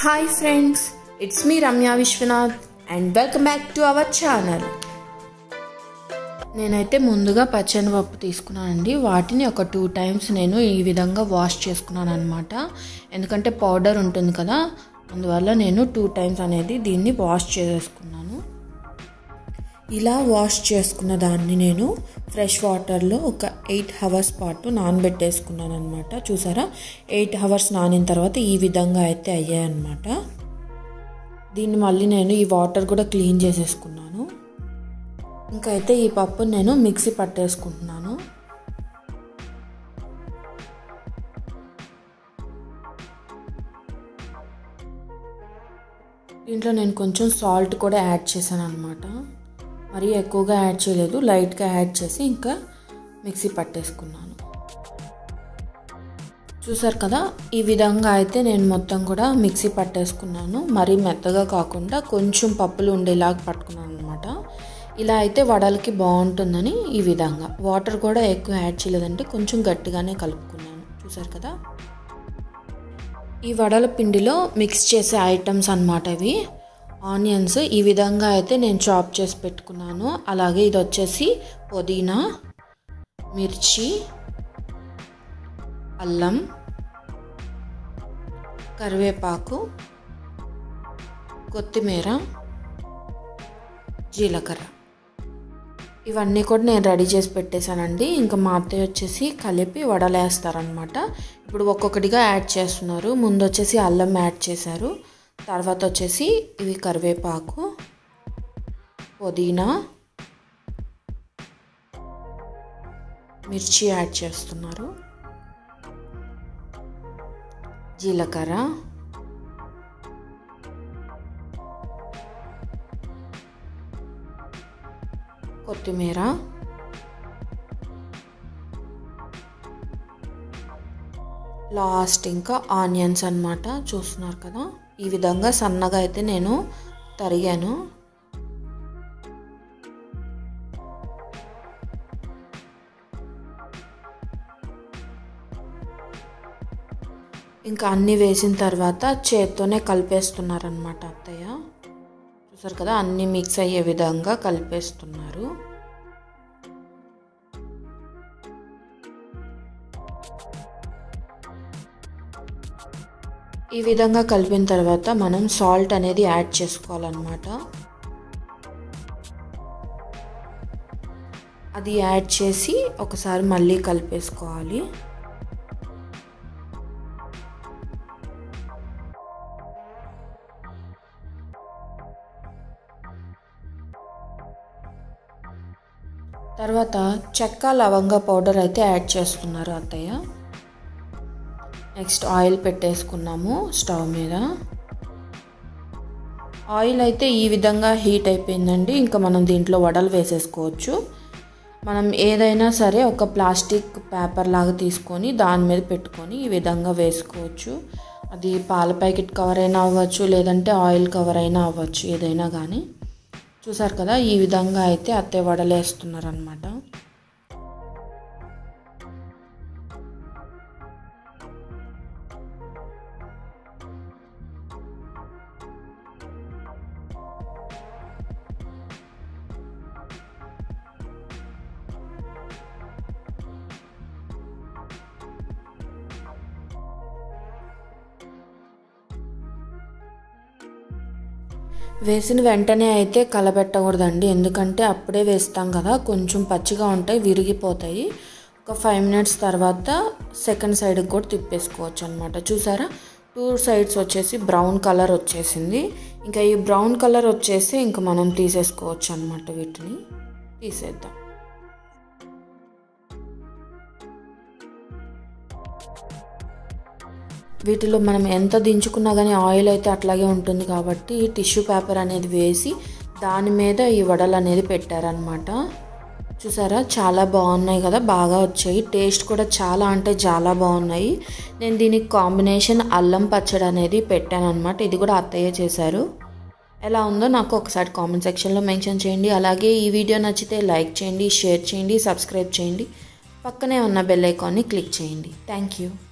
hi friends it's me Ramya Viswanath and welcome back to our channel నేనైతే ముందుగా పచ్చనిపప్పు తీసుకున్నానండి వాటిని ఒక టూ టైమ్స్ నేను ఈ విధంగా వాష్ చేసుకున్నాను అనమాట ఎందుకంటే పౌడర్ ఉంటుంది కదా అందువల్ల నేను టూ టైమ్స్ అనేది దీన్ని వాష్ చేసుకున్నాను ఇలా వాష్ చేసుకున్న దాన్ని నేను ఫ్రెష్ వాటర్లో ఒక ఎయిట్ అవర్స్ పాటు నానబెట్టేసుకున్నాను అనమాట చూసారా ఎయిట్ అవర్స్ నానిన తర్వాత ఈ విధంగా అయితే అయ్యాయన్నమాట దీన్ని మళ్ళీ నేను ఈ వాటర్ కూడా క్లీన్ చేసేసుకున్నాను ఇంకా అయితే ఈ పప్పుని నేను మిక్సీ పట్టేసుకుంటున్నాను దీంట్లో నేను కొంచెం సాల్ట్ కూడా యాడ్ చేశాను అనమాట మరీ ఎక్కువగా యాడ్ చేయలేదు లైట్గా యాడ్ చేసి ఇంకా మిక్సీ పట్టేసుకున్నాను చూసారు కదా ఈ విధంగా అయితే నేను మొత్తం కూడా మిక్సీ పట్టేసుకున్నాను మరీ మెత్తగా కాకుండా కొంచెం పప్పులు ఉండేలాగా పట్టుకున్నాను అనమాట ఇలా అయితే వడలకి బాగుంటుందని ఈ విధంగా వాటర్ కూడా ఎక్కువ యాడ్ చేయలేదంటే కొంచెం గట్టిగానే కలుపుకున్నాను చూసారు కదా ఈ వడల పిండిలో మిక్స్ చేసే ఐటమ్స్ అనమాట ఇవి ఆనియన్స్ ఈ విధంగా అయితే నేను చాప్ చేసి పెట్టుకున్నాను అలాగే ఇది వచ్చేసి పుదీనా మిర్చి అల్లం కరివేపాకు కొత్తిమీర జీలకర్ర ఇవన్నీ కూడా నేను రెడీ చేసి పెట్టేశానండి ఇంకా మా అత్తయ్య వచ్చేసి కలిపి వడలేస్తారనమాట ఇప్పుడు ఒక్కొక్కటిగా యాడ్ చేస్తున్నారు ముందు వచ్చేసి అల్లం యాడ్ చేశారు తర్వాత వచ్చేసి ఇవి కరివేపాకు పుదీనా మిర్చి యాడ్ చేస్తున్నారు జీలకర్ర కొత్తిమీర లాస్ట్ ఇంకా ఆనియన్స్ అనమాట చూస్తున్నారు కదా ఈ విధంగా సన్నగా అయితే నేను తరిగాను ఇంకా అన్నీ వేసిన తర్వాత చేత్తోనే కలిపేస్తున్నారనమాట అత్తయ్య చూసారు కదా అన్నీ మిక్స్ అయ్యే విధంగా కలిపేస్తున్నారు ఈ విధంగా కలిపిన తర్వాత మనం సాల్ట్ అనేది యాడ్ చేసుకోవాలన్నమాట అది యాడ్ చేసి ఒకసారి మళ్ళీ కలిపేసుకోవాలి తర్వాత చెక్క లవంగ పౌడర్ అయితే యాడ్ చేస్తున్నారు అత్తయ్య నెక్స్ట్ ఆయిల్ పెట్టేసుకున్నాము స్టవ్ మీద ఆయిల్ అయితే ఈ విధంగా హీట్ అయిపోయిందండి ఇంకా మనం దీంట్లో వడలు వేసేసుకోవచ్చు మనం ఏదైనా సరే ఒక ప్లాస్టిక్ పేపర్ లాగా తీసుకొని దాని మీద పెట్టుకొని ఈ విధంగా వేసుకోవచ్చు అది పాల ప్యాకెట్ కవర్ అయినా అవ్వచ్చు లేదంటే ఆయిల్ కవర్ అయినా అవ్వచ్చు ఏదైనా కానీ చూసారు కదా ఈ విధంగా అయితే అత్తయ్య వడలేస్తున్నారనమాట వేసిన వెంటనే అయితే కలబెట్టకూడదండి ఎందుకంటే అప్పుడే వేస్తాం కదా కొంచెం పచ్చిగా ఉంటాయి విరిగిపోతాయి ఒక ఫైవ్ మినిట్స్ తర్వాత సెకండ్ సైడ్కి కూడా తిప్పేసుకోవచ్చు అనమాట చూసారా టూ సైడ్స్ వచ్చేసి బ్రౌన్ కలర్ వచ్చేసింది ఇంకా ఈ బ్రౌన్ కలర్ వచ్చేసి ఇంకా మనం తీసేసుకోవచ్చు అనమాట వీటిని తీసేద్దాం వీటిలో మనం ఎంత దించుకున్నా కానీ ఆయిల్ అయితే అట్లాగే ఉంటుంది కాబట్టి టిష్యూ పేపర్ అనేది వేసి దాని మీద ఈ వడలు అనేది పెట్టారనమాట చూసారా చాలా బాగున్నాయి కదా బాగా వచ్చాయి టేస్ట్ కూడా చాలా అంటే చాలా బాగున్నాయి నేను దీనికి కాంబినేషన్ అల్లం పచ్చడి అనేది పెట్టాను అనమాట ఇది కూడా అత్తయ్య చేశారు ఎలా ఉందో నాకు ఒకసారి కామెంట్ సెక్షన్లో మెన్షన్ చేయండి అలాగే ఈ వీడియో నచ్చితే లైక్ చేయండి షేర్ చేయండి సబ్స్క్రైబ్ చేయండి పక్కనే ఉన్న బెల్ ఐకాన్ని క్లిక్ చేయండి థ్యాంక్ యూ